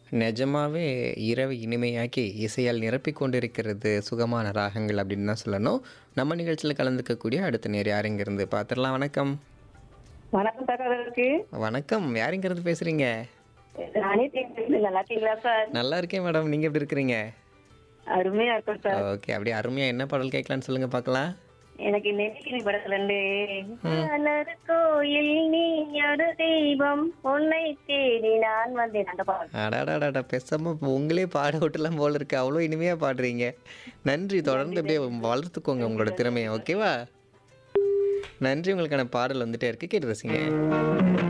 நிஜமாவே இரவை இனிமையாக்கி இசையால் நிரப்பிக் கொண்டிருக்கிறது சுகமான ராகங்கள் அப்படின்னு தான் சொல்லணும் நம்ம நிகழ்ச்சியில் கலந்துக்கக்கூடிய அடுத்த நேர் யாருங்கிருந்து பார்த்துடலாம் வணக்கம் வணக்கம் சகோதரருக்கு வணக்கம் யாருங்கிறது பேசுறீங்க நானே பேசுறேன் நல்லா இருக்கீங்களா சார் நல்லா இருக்கேன் மேடம் நீங்கள் எப்படி இருக்கிறீங்க அருமையா இருக்கும் சார் ஓகே அப்படியே அருமையாக என்ன பாடல் கேட்கலான்னு சொல்லுங்க பார்க்கலாம் எனக்கு நெருக்கினி படத்துல இருந்து மலர் கோயில் நீ ஒரு தெய்வம் உன்னை தேடி நான் வந்தேன் அந்த பாடல் அடாடாடாடா பேசாம இப்போ உங்களே பாட விட்டுலாம் போல இருக்கு அவ்வளோ இனிமையாக பாடுறீங்க நன்றி தொடர்ந்து அப்படியே வளர்த்துக்கோங்க உங்களோட திறமையை ஓகேவா நன்றி உங்களுக்கான பாடல் வந்துட்டே இருக்கு கேட்டு ரசிங்க